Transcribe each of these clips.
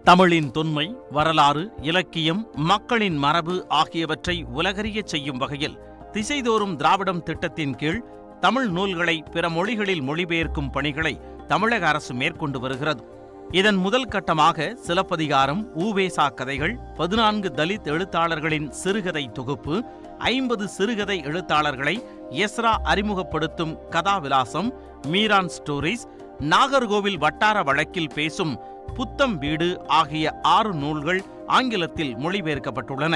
தமிழின் தொன்மை வரலாறு இலக்கியம் மக்களின் மரபு ஆகியவற்றை உலகறியச் செய்யும் வகையில் திசைதோறும் திராவிடம் திட்டத்தின் கீழ் தமிழ் நூல்களை பிற மொழிகளில் மொழிபெயர்க்கும் பணிகளை தமிழக அரசு மேற்கொண்டு வருகிறது இதன் முதல் கட்டமாக சிலப்பதிகாரம் ஊவேசா கதைகள் பதினான்கு தலித் எழுத்தாளர்களின் சிறுகதை தொகுப்பு ஐம்பது சிறுகதை எழுத்தாளர்களை எஸ்ரா அறிமுகப்படுத்தும் கதாவிலாசம் மீரான் ஸ்டோரிஸ் நாகர்கோவில் வட்டார வழக்கில் பேசும் புத்தம் வீடு ஆகிய ஆறு நூல்கள் ஆங்கிலத்தில் மொழிபெயர்க்கப்பட்டுள்ளன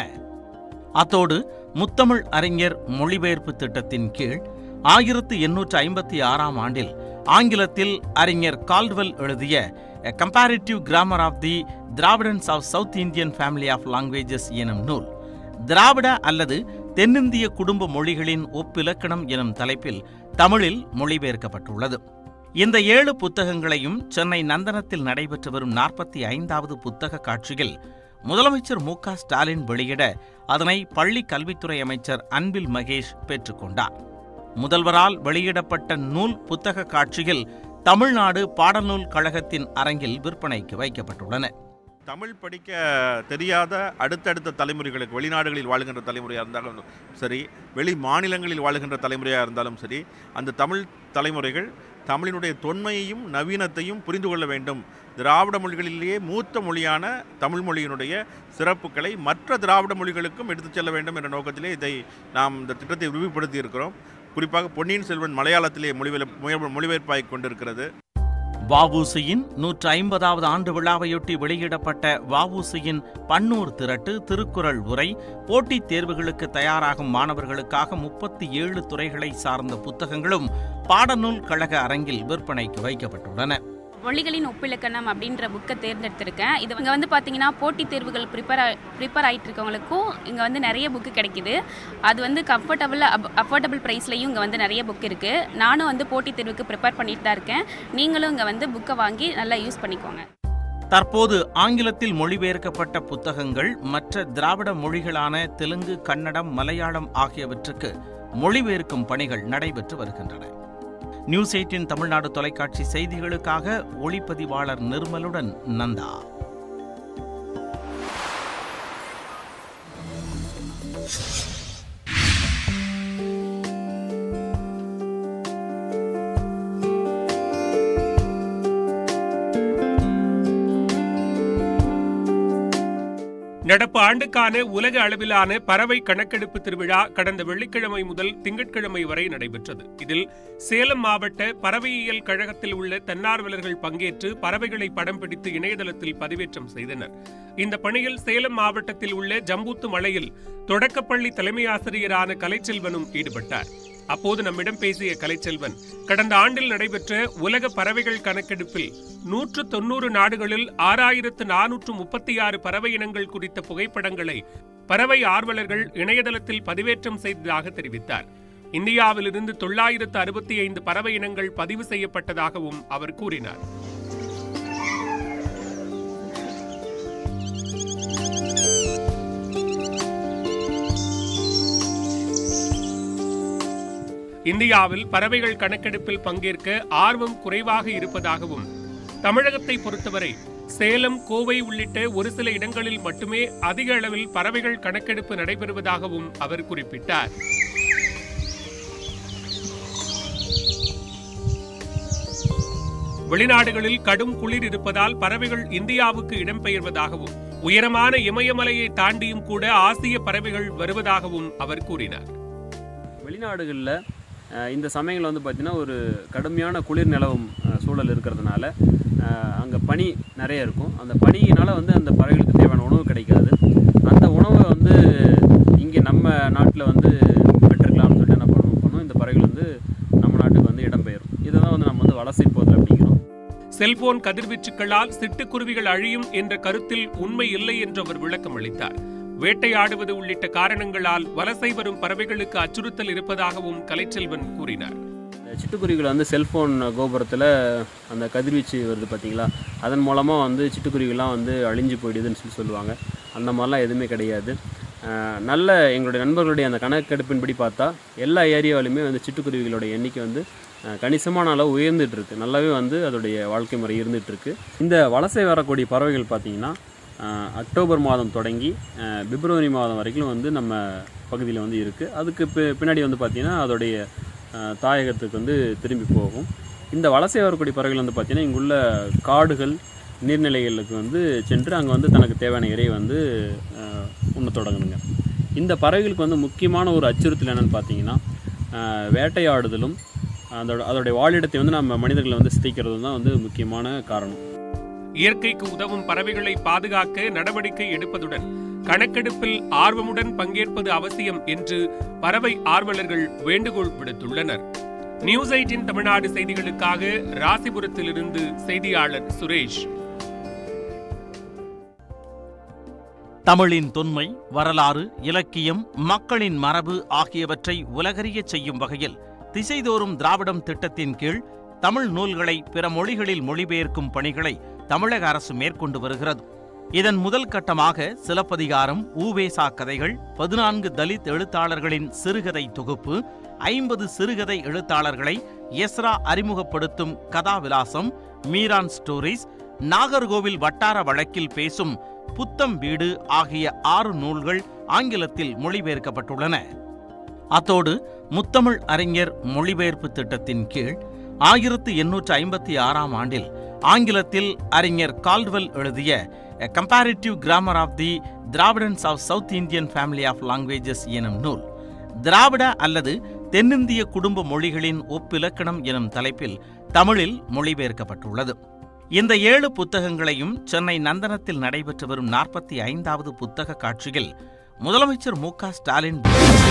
அத்தோடு முத்தமிழ் அறிஞர் மொழிபெயர்ப்பு திட்டத்தின் கீழ் ஆயிரத்து எண்ணூற்று ஐம்பத்தி ஆறாம் ஆண்டில் ஆங்கிலத்தில் அறிஞர் கால்ட்வெல் எழுதிய a comparative grammar of the Dravidians of South Indian family of languages எனும் நூல் திராவிட அல்லது தென்னிந்திய குடும்ப மொழிகளின் ஒப்பிலக்கணம் எனும் தலைப்பில் தமிழில் மொழிபெயர்க்கப்பட்டுள்ளது இந்த ஏழு புத்தகங்களையும் சென்னை நந்தனத்தில் நடைபெற்று வரும் நாற்பத்தி ஐந்தாவது புத்தக காட்சியில் முதலமைச்சர் மு க ஸ்டாலின் வெளியிட அதனை பள்ளி கல்வித்துறை அமைச்சர் அன்பில் மகேஷ் பெற்றுக்கொண்டார் முதல்வரால் வெளியிடப்பட்ட நூல் புத்தக காட்சியில் தமிழ்நாடு பாடநூல் கழகத்தின் அரங்கில் விற்பனைக்கு வைக்கப்பட்டுள்ளன தமிழ் படிக்க தெரியாத அடுத்தடுத்த தலைமுறைகளுக்கு வெளிநாடுகளில் வாழுகின்ற தலைமுறையாக இருந்தாலும் சரி வெளி மாநிலங்களில் வாழுகின்ற தலைமுறையாக இருந்தாலும் சரி அந்த தமிழ் தலைமுறைகள் தமிழினுடைய தொன்மையையும் நவீனத்தையும் புரிந்து கொள்ள வேண்டும் திராவிட மொழிகளிலேயே மூத்த மொழியான தமிழ் மொழியினுடைய சிறப்புகளை மற்ற திராவிட மொழிகளுக்கும் எடுத்துச் செல்ல வேண்டும் என்ற நோக்கத்திலே இதை நாம் இந்த திட்டத்தை விரிவுபடுத்தி இருக்கிறோம் குறிப்பாக பொன்னியின் செல்வன் மலையாளத்திலே மொழிபெயர் மொழிபெயர்ப்பாய் கொண்டிருக்கிறது வஉசியின் நூற்று ஐம்பதாவது ஆண்டு விழாவையொட்டி வெளியிடப்பட்ட வஉசியின் பன்னூர் திரட்டு திருக்குறள் உரை போட்டித் தேர்வுகளுக்கு தயாராகும் மாணவர்களுக்காக முப்பத்தி ஏழு துறைகளை சார்ந்த புத்தகங்களும் பாடநூல் கழக அரங்கில் விற்பனைக்கு வைக்கப்பட்டுள்ளன மொழிகளின் ஒப்பிலக்கணம் அப்படின்ற புக்கை தேர்ந்தெடுத்திருக்கேன் இது இங்கே வந்து பார்த்தீங்கன்னா போட்டித் தேர்வுகள் ப்ரிப்பேர் ப்ரிப்பேர் ஆகிட்டு இருக்கவங்களுக்கும் இங்கே வந்து நிறைய புக்கு கிடைக்குது அது வந்து கம்ஃபர்டபுள் அப் அஃபோர்டபுள் ப்ரைஸ்லையும் இங்கே வந்து நிறைய புக் இருக்குது நானும் வந்து போட்டித் தேர்வுக்கு ப்ரிப்பேர் பண்ணிட்டு தான் இருக்கேன் நீங்களும் இங்கே வந்து புக்கை வாங்கி நல்லா யூஸ் பண்ணிக்கோங்க தற்போது ஆங்கிலத்தில் மொழிபெயர்க்கப்பட்ட புத்தகங்கள் மற்ற திராவிட மொழிகளான தெலுங்கு கன்னடம் மலையாளம் ஆகியவற்றுக்கு மொழிபெயர்க்கும் பணிகள் நடைபெற்று வருகின்றன நியூஸ் எயிட்டின் தமிழ்நாடு தொலைக்காட்சி செய்திகளுக்காக ஒளிப்பதிவாளர் நிர்மலுடன் நந்தா நடப்பு ஆண்டுக்கான உலக அளவிலான பறவை கணக்கெடுப்பு திருவிழா கடந்த வெள்ளிக்கிழமை முதல் திங்கட்கிழமை வரை நடைபெற்றது இதில் சேலம் மாவட்ட பறவையியல் கழகத்தில் உள்ள தன்னார்வலர்கள் பங்கேற்று பறவைகளை படம் பிடித்து இணையதளத்தில் பதிவேற்றம் செய்தனர் இந்த பணியில் சேலம் மாவட்டத்தில் உள்ள ஜம்பூத்து மலையில் தொடக்கப்பள்ளி தலைமை ஆசிரியரான கலைச்செல்வனும் ஈடுபட்டார் அப்போது நம்மிடம் பேசிய கலைச்செல்வன் கடந்த ஆண்டில் நடைபெற்ற உலக பறவைகள் கணக்கெடுப்பில் நூற்று தொன்னூறு நாடுகளில் ஆறாயிரத்து நானூற்று முப்பத்தி ஆறு பறவை இனங்கள் குறித்த புகைப்படங்களை பறவை ஆர்வலர்கள் இணையதளத்தில் பதிவேற்றம் செய்ததாக தெரிவித்தார் இந்தியாவிலிருந்து தொள்ளாயிரத்து அறுபத்தி ஐந்து பறவை இனங்கள் பதிவு செய்யப்பட்டதாகவும் அவர் கூறினார் இந்தியாவில் பறவைகள் கணக்கெடுப்பில் பங்கேற்க ஆர்வம் குறைவாக இருப்பதாகவும் தமிழகத்தை பொறுத்தவரை சேலம் கோவை உள்ளிட்ட ஒரு சில இடங்களில் மட்டுமே அதிக அளவில் பறவைகள் கணக்கெடுப்பு நடைபெறுவதாகவும் அவர் குறிப்பிட்டார் வெளிநாடுகளில் கடும் குளிர் இருப்பதால் பறவைகள் இந்தியாவுக்கு இடம்பெயர்வதாகவும் உயரமான இமயமலையை தாண்டியும் கூட ஆசிய பறவைகள் வருவதாகவும் அவர் கூறினார் வெளிநாடுகளில் இந்த சமயங்கள் வந்து பார்த்திங்கன்னா ஒரு கடுமையான குளிர் நிலவும் அஹ், சூழல் இருக்கிறதுனால அங்கே பனி நிறைய இருக்கும் அந்த பனியினால் வந்து அந்த பறவைகளுக்கு தேவையான உணவு கிடைக்காது அந்த உணவை வந்து இங்கே நம்ம நாட்டில் வந்து பெற்றுக்கலாம்னு சொல்லிட்டு என்ன பண்ணுவோம் பண்ணுவோம் இந்த பறவைகள் வந்து நம்ம நாட்டுக்கு வந்து இடம்பெயரும் இதை தான் வந்து நம்ம வந்து வலசை போதல் அப்படிங்கிறோம் செல்போன் கதிர்வீச்சுக்களால் சிட்டுக்குருவிகள் அழியும் என்ற கருத்தில் உண்மை இல்லை என்று அவர் விளக்கம் அளித்தார் வேட்டையாடுவது உள்ளிட்ட காரணங்களால் வலசை வரும் பறவைகளுக்கு அச்சுறுத்தல் இருப்பதாகவும் கலைச்செல்வன் கூறினார் இந்த சிட்டுக்குருவிகள் வந்து செல்ஃபோன் கோபுரத்தில் அந்த கதிர்வீச்சு வருது பார்த்தீங்களா அதன் மூலமாக வந்து சிட்டுக்குருவிகள்லாம் வந்து அழிஞ்சு போயிடுதுன்னு சொல்லி சொல்லுவாங்க அந்த மாதிரிலாம் எதுவுமே கிடையாது அஹ், நல்ல எங்களுடைய நண்பர்களுடைய அந்த கணக்கெடுப்பின்படி பார்த்தா எல்லா ஏரியாவிலுமே வந்து சிட்டுக்குருவிகளோட எண்ணிக்கை வந்து அஹ், கணிசமான அளவு உயர்ந்துட்டு இருக்கு நல்லாவே வந்து அதோடைய வாழ்க்கை முறை இருந்துட்டு இருக்கு இந்த வலசை வரக்கூடிய பறவைகள் பார்த்திங்கன்னா அஹ், அக்டோபர் மாதம் தொடங்கி அஹ், பிப்ரவரி மாதம் வரைக்கும் வந்து நம்ம பகுதியில் வந்து இருக்குது அதுக்கு பி பின்னாடி வந்து பார்த்திங்கன்னா அதோடைய அஹ், தாயகத்துக்கு வந்து திரும்பி போகும் இந்த வலசை வரக்கூடிய பறவைகள் வந்து பார்த்திங்கன்னா இங்குள்ள காடுகள் நீர்நிலைகளுக்கு வந்து சென்று அங்கே வந்து தனக்கு தேவையான இறை வந்து அஹ், உண்ணத் தொடங்குதுங்க இந்த பறவைகளுக்கு வந்து முக்கியமான ஒரு அச்சுறுத்தல் என்னென்னு பார்த்தீங்கன்னா அஹ், வேட்டையாடுதலும் அதோட அதோடைய வாழிடத்தை வந்து நம்ம மனிதர்களை வந்து சிதைக்கிறதும் தான் வந்து முக்கியமான காரணம் இயற்கைக்கு உதவும் பறவைகளை பாதுகாக்க நடவடிக்கை எடுப்பதுடன் கணக்கெடுப்பில் ஆர்வமுடன் பங்கேற்பது அவசியம் என்று பறவை ஆர்வலர்கள் வேண்டுகோள் விடுத்துள்ளனர் நியூஸ் எயிட்டின் தமிழ்நாடு செய்திகளுக்காக ராசிபுரத்திலிருந்து செய்தியாளர் சுரேஷ் தமிழின் தொன்மை வரலாறு இலக்கியம் மக்களின் மரபு ஆகியவற்றை உலகறியச் செய்யும் வகையில் திசைதோறும் திராவிடம் திட்டத்தின் கீழ் தமிழ் நூல்களை பிற மொழிகளில் மொழிபெயர்க்கும் பணிகளை தமிழக அரசு மேற்கொண்டு வருகிறது இதன் முதல் கட்டமாக சிலப்பதிகாரம் ஊவேசா கதைகள் பதினான்கு தலித் எழுத்தாளர்களின் சிறுகதை தொகுப்பு ஐம்பது சிறுகதை எழுத்தாளர்களை எஸ்ரா அறிமுகப்படுத்தும் கதாவிலாசம் மீரான் ஸ்டோரிஸ் நாகர்கோவில் வட்டார வழக்கில் பேசும் புத்தம் வீடு ஆகிய ஆறு நூல்கள் ஆங்கிலத்தில் மொழிபெயர்க்கப்பட்டுள்ளன அத்தோடு முத்தமிழ் அறிஞர் மொழிபெயர்ப்பு திட்டத்தின் கீழ் ஆயிரத்து எண்ணூற்று ஐம்பத்தி ஆறாம் ஆண்டில் ஆங்கிலத்தில் அறிஞர் கால்வெல் எழுதிய A Comparative Grammar of the Dravidans of South Indian Family of Languages எனும் நூல் திராவிட அல்லது தென்னிந்திய குடும்ப மொழிகளின் ஒப்பிலக்கணம் எனும் தலைப்பில் தமிழில் மொழிபெயர்க்கப்பட்டுள்ளது இந்த ஏழு புத்தகங்களையும் சென்னை நந்தனத்தில் நடைபெற்று வரும் நாற்பத்தி ஐந்தாவது புத்தக காட்சியில் முதலமைச்சர் மு க ஸ்டாலின்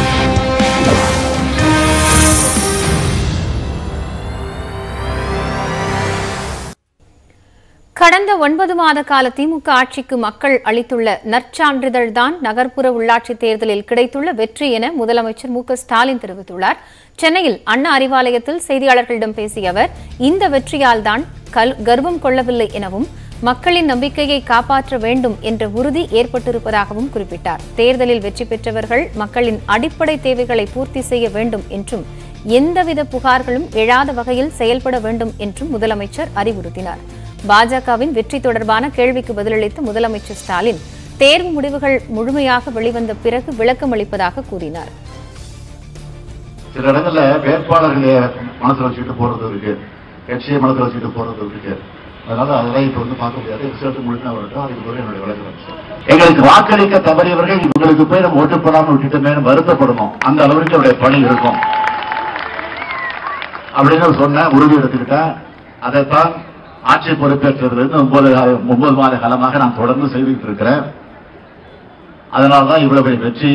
கடந்த ஒன்பது மாத கால திமுக ஆட்சிக்கு மக்கள் அளித்துள்ள நற்சான்றிதழ்தான் நகர்ப்புற உள்ளாட்சித் தேர்தலில் கிடைத்துள்ள வெற்றி என முதலமைச்சர் மு க ஸ்டாலின் தெரிவித்துள்ளார் சென்னையில் அண்ணா அறிவாலயத்தில் செய்தியாளர்களிடம் பேசிய அவர் இந்த வெற்றியால் தான் கல் கர்வம் கொள்ளவில்லை எனவும் மக்களின் நம்பிக்கையை காப்பாற்ற வேண்டும் என்ற உறுதி ஏற்பட்டிருப்பதாகவும் குறிப்பிட்டார் தேர்தலில் வெற்றி பெற்றவர்கள் மக்களின் அடிப்படை தேவைகளை பூர்த்தி செய்ய வேண்டும் என்றும் எந்தவித புகார்களும் எழாத வகையில் செயல்பட வேண்டும் என்றும் முதலமைச்சர் அறிவுறுத்தினார் பாஜகவின் வெற்றி தொடர்பான கேள்விக்கு பதிலளித்த முதலமைச்சர் ஸ்டாலின் தேர்வு முடிவுகள் முழுமையாக வெளிவந்த பிறகு விளக்கம் அளிப்பதாக கூறினார் சில இடங்கள்ல வேட்பாளர்களை மனசுல வச்சுக்கிட்டு போறது இருக்கு கட்சியை மனசுல வச்சுக்கிட்டு போறது இருக்கு அதனால அதெல்லாம் இப்ப வந்து பார்க்க முடியாது ரிசல்ட் முழுக்க வரட்டும் அதுக்கு பிறகு என்னுடைய விளக்கம் எங்களுக்கு வாக்களிக்க தவறியவர்கள் இவங்களுக்கு போய் நம்ம ஓட்டு போடாம விட்டுட்டோமே வருத்தப்படணும் அந்த அளவுக்கு அவருடைய பணி இருக்கும் அப்படின்னு சொன்ன உறுதி எடுத்துக்கிட்டேன் அதைத்தான் ஆட்சி பொறுப்பேற்றதிலிருந்து ஒன்பது கால- ஒன்பது மாத காலமாக நான் தொடர்ந்து செய்துட்டு இருக்கிறேன் அதனால்தான் இவ்வளவு பெரிய வெற்றி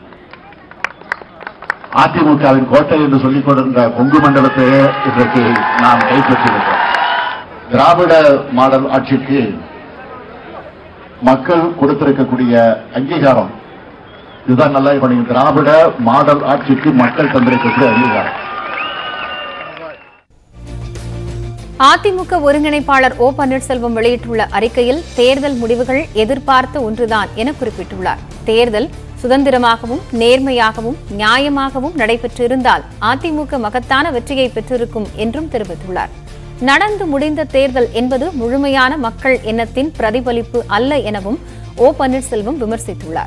அதிமுகவின் கோட்டை என்று சொல்லிக் கொண்டிருந்த கொங்கு மண்டலத்தையே இன்றைக்கு நாம் கைப்பற்றியிருக்கிறோம் திராவிட மாடல் ஆட்சிக்கு மக்கள் கொடுத்திருக்கக்கூடிய அங்கீகாரம் இதுதான் நல்லா பண்ணி திராவிட மாடல் ஆட்சிக்கு மக்கள் தந்திருக்கக்கூடிய அங்கீகாரம் அதிமுக ஒருங்கிணைப்பாளர் ஓ பன்னீர்செல்வம் வெளியிட்டுள்ள அறிக்கையில் தேர்தல் முடிவுகள் எதிர்பார்த்த ஒன்றுதான் என குறிப்பிட்டுள்ளார் தேர்தல் சுதந்திரமாகவும் நேர்மையாகவும் நியாயமாகவும் நடைபெற்றிருந்தால் அதிமுக மகத்தான வெற்றியை பெற்றிருக்கும் என்றும் தெரிவித்துள்ளார் நடந்து முடிந்த தேர்தல் என்பது முழுமையான மக்கள் எண்ணத்தின் பிரதிபலிப்பு அல்ல எனவும் ஓ பன்னீர்செல்வம் விமர்சித்துள்ளார்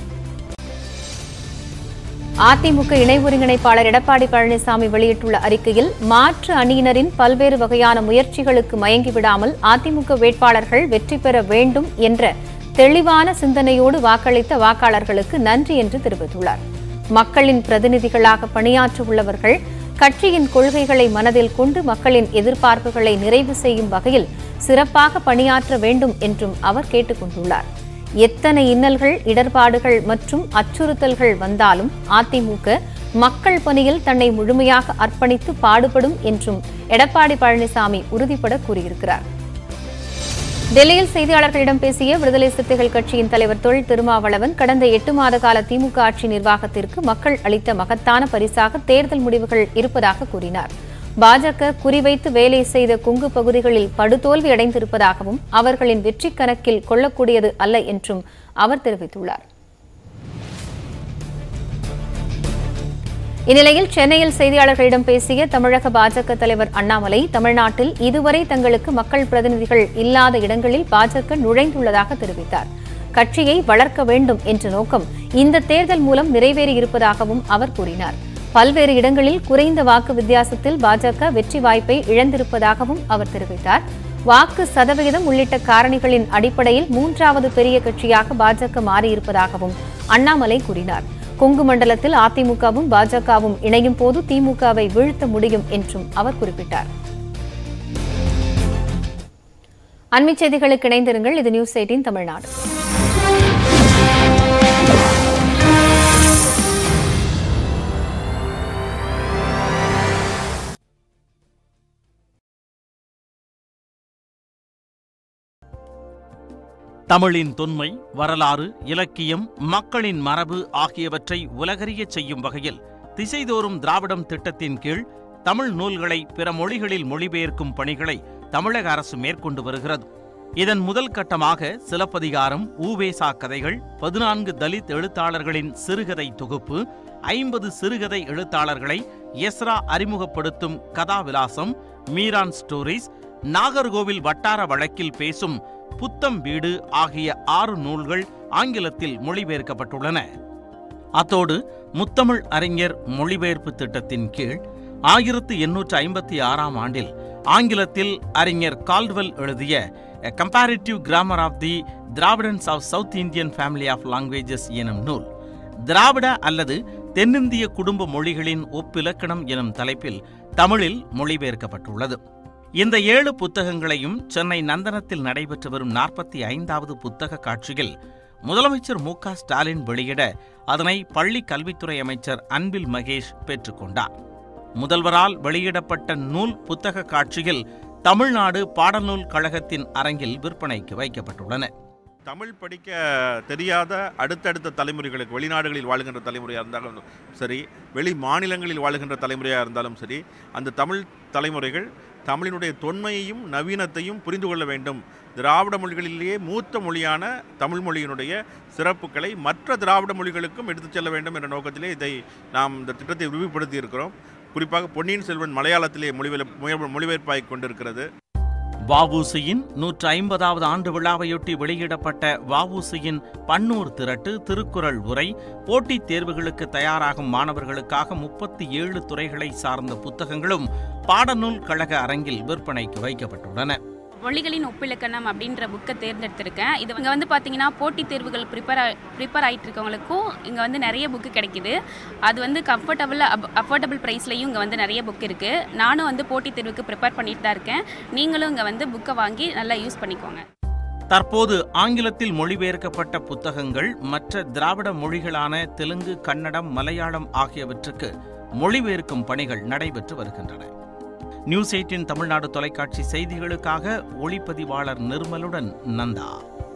அதிமுக இணை ஒருங்கிணைப்பாளர் எடப்பாடி பழனிசாமி வெளியிட்டுள்ள அறிக்கையில் மாற்று அணியினரின் பல்வேறு வகையான முயற்சிகளுக்கு மயங்கிவிடாமல் அதிமுக வேட்பாளர்கள் வெற்றி பெற வேண்டும் என்ற தெளிவான சிந்தனையோடு வாக்களித்த வாக்காளர்களுக்கு நன்றி என்று தெரிவித்துள்ளார் மக்களின் பிரதிநிதிகளாக பணியாற்ற உள்ளவர்கள் கட்சியின் கொள்கைகளை மனதில் கொண்டு மக்களின் எதிர்பார்ப்புகளை நிறைவு செய்யும் வகையில் சிறப்பாக பணியாற்ற வேண்டும் என்றும் அவர் கேட்டுக் கொண்டுள்ளார் எத்தனை இன்னல்கள் இடர்பாடுகள் மற்றும் அச்சுறுத்தல்கள் வந்தாலும் அதிமுக மக்கள் பணியில் தன்னை முழுமையாக அர்ப்பணித்து பாடுபடும் என்றும் எடப்பாடி பழனிசாமி உறுதிபட கூறியிருக்கிறார் டெல்லியில் செய்தியாளர்களிடம் பேசிய விடுதலை சிறுத்தைகள் கட்சியின் தலைவர் தொல் திருமாவளவன் கடந்த எட்டு மாத கால திமுக ஆட்சி நிர்வாகத்திற்கு மக்கள் அளித்த மகத்தான பரிசாக தேர்தல் முடிவுகள் இருப்பதாக கூறினார் பாஜக குறிவைத்து வேலை செய்த கொங்கு பகுதிகளில் படுதோல்வி அடைந்திருப்பதாகவும் அவர்களின் வெற்றி கணக்கில் கொள்ளக்கூடியது அல்ல என்றும் அவர் தெரிவித்துள்ளார் இந்நிலையில் சென்னையில் செய்தியாளர்களிடம் பேசிய தமிழக பாஜக தலைவர் அண்ணாமலை தமிழ்நாட்டில் இதுவரை தங்களுக்கு மக்கள் பிரதிநிதிகள் இல்லாத இடங்களில் பாஜக நுழைந்துள்ளதாக தெரிவித்தார் கட்சியை வளர்க்க வேண்டும் என்ற நோக்கம் இந்த தேர்தல் மூலம் நிறைவேறியிருப்பதாகவும் அவர் கூறினார் பல்வேறு இடங்களில் குறைந்த வாக்கு வித்தியாசத்தில் பாஜக வெற்றி வாய்ப்பை இழந்திருப்பதாகவும் அவர் தெரிவித்தார் வாக்கு சதவிகிதம் உள்ளிட்ட காரணிகளின் அடிப்படையில் மூன்றாவது பெரிய கட்சியாக பாஜக மாறியிருப்பதாகவும் அண்ணாமலை கூறினார் கொங்கு மண்டலத்தில் அதிமுகவும் பாஜகவும் இணையும் போது திமுகவை வீழ்த்த முடியும் என்றும் அவர் குறிப்பிட்டார் அண்மைச் செய்திகளுக்கு இணைந்திருங்கள் இது நியூஸ் எயிட்டின் தமிழ்நாடு தமிழின் தொன்மை வரலாறு இலக்கியம் மக்களின் மரபு ஆகியவற்றை உலகறியச் செய்யும் வகையில் திசைதோறும் திராவிடம் திட்டத்தின் கீழ் தமிழ் நூல்களை பிற மொழிகளில் மொழிபெயர்க்கும் பணிகளை தமிழக அரசு மேற்கொண்டு வருகிறது இதன் முதல் கட்டமாக சிலப்பதிகாரம் ஊவேசா கதைகள் பதினான்கு தலித் எழுத்தாளர்களின் சிறுகதை தொகுப்பு ஐம்பது சிறுகதை எழுத்தாளர்களை எஸ்ரா அறிமுகப்படுத்தும் கதாவிலாசம் மீரான் ஸ்டோரிஸ் நாகர்கோவில் வட்டார வழக்கில் பேசும் புத்தம் வீடு ஆகிய ஆறு நூல்கள் ஆங்கிலத்தில் மொழிபெயர்க்கப்பட்டுள்ளன அத்தோடு முத்தமிழ் அறிஞர் மொழிபெயர்ப்பு திட்டத்தின் கீழ் ஆயிரத்து எண்ணூற்று ஐம்பத்தி ஆறாம் ஆண்டில் ஆங்கிலத்தில் அறிஞர் கால்வெல் எழுதிய a comparative grammar of the Dravidians of South Indian family of languages எனும் நூல் திராவிட அல்லது தென்னிந்திய குடும்ப மொழிகளின் ஒப்பிலக்கணம் எனும் தலைப்பில் தமிழில் மொழிபெயர்க்கப்பட்டுள்ளது இந்த ஏழு புத்தகங்களையும் சென்னை நந்தனத்தில் நடைபெற்று வரும் நாற்பத்தி ஐந்தாவது புத்தக காட்சியில் முதலமைச்சர் மு க ஸ்டாலின் வெளியிட அதனை பள்ளி கல்வித்துறை அமைச்சர் அன்பில் மகேஷ் பெற்றுக்கொண்டார் முதல்வரால் வெளியிடப்பட்ட நூல் புத்தக காட்சியில் தமிழ்நாடு பாடநூல் கழகத்தின் அரங்கில் விற்பனைக்கு வைக்கப்பட்டுள்ளன தமிழ் படிக்க தெரியாத அடுத்தடுத்த தலைமுறைகளுக்கு வெளிநாடுகளில் வாழுகின்ற தலைமுறையாக இருந்தாலும் சரி வெளி மாநிலங்களில் வாழுகின்ற தலைமுறையாக இருந்தாலும் சரி அந்த தமிழ் தலைமுறைகள் தமிழினுடைய தொன்மையையும் நவீனத்தையும் புரிந்து கொள்ள வேண்டும் திராவிட மொழிகளிலேயே மூத்த மொழியான தமிழ் மொழியினுடைய சிறப்புகளை மற்ற திராவிட மொழிகளுக்கும் எடுத்துச் செல்ல வேண்டும் என்ற நோக்கத்திலே இதை நாம் இந்த திட்டத்தை விரிவுபடுத்தி இருக்கிறோம் குறிப்பாக பொன்னியின் செல்வன் மலையாளத்திலே மொழிபெயர் மொழிபெயர்ப்பாகிக் கொண்டிருக்கிறது வஉசியின் நூற்று ஐம்பதாவது ஆண்டு விழாவையொட்டி வெளியிடப்பட்ட வஉசியின் பன்னூர் திரட்டு திருக்குறள் உரை போட்டித் தேர்வுகளுக்கு தயாராகும் மாணவர்களுக்காக முப்பத்தி ஏழு துறைகளை சார்ந்த புத்தகங்களும் பாடநூல் கழக அரங்கில் விற்பனைக்கு வைக்கப்பட்டுள்ளன மொழிகளின் ஒப்பிலக்கணம் அப்படின்ற புக்கை தேர்ந்தெடுத்திருக்கேன் இது இங்கே வந்து பார்த்தீங்கன்னா போட்டித் தேர்வுகள் ப்ரிப்பேர் ப்ரிப்பேர் ஆகிட்டு இருக்கவங்களுக்கும் இங்கே வந்து நிறைய புக்கு கிடைக்குது அது வந்து கம்ஃபர்டபுள் அப் அஃபோர்டபுள் ப்ரைஸ்லையும் இங்கே வந்து நிறைய புக் இருக்குது நானும் வந்து போட்டித் தேர்வுக்கு ப்ரிப்பேர் பண்ணிட்டு தான் இருக்கேன் நீங்களும் இங்கே வந்து புக்கை வாங்கி நல்லா யூஸ் பண்ணிக்கோங்க தற்போது ஆங்கிலத்தில் மொழிபெயர்க்கப்பட்ட புத்தகங்கள் மற்ற திராவிட மொழிகளான தெலுங்கு கன்னடம் மலையாளம் ஆகியவற்றுக்கு மொழிபெயர்க்கும் பணிகள் நடைபெற்று வருகின்றன நியூஸ் எயிட்டின் தமிழ்நாடு தொலைக்காட்சி செய்திகளுக்காக ஒளிப்பதிவாளர் நிர்மலுடன் நந்தா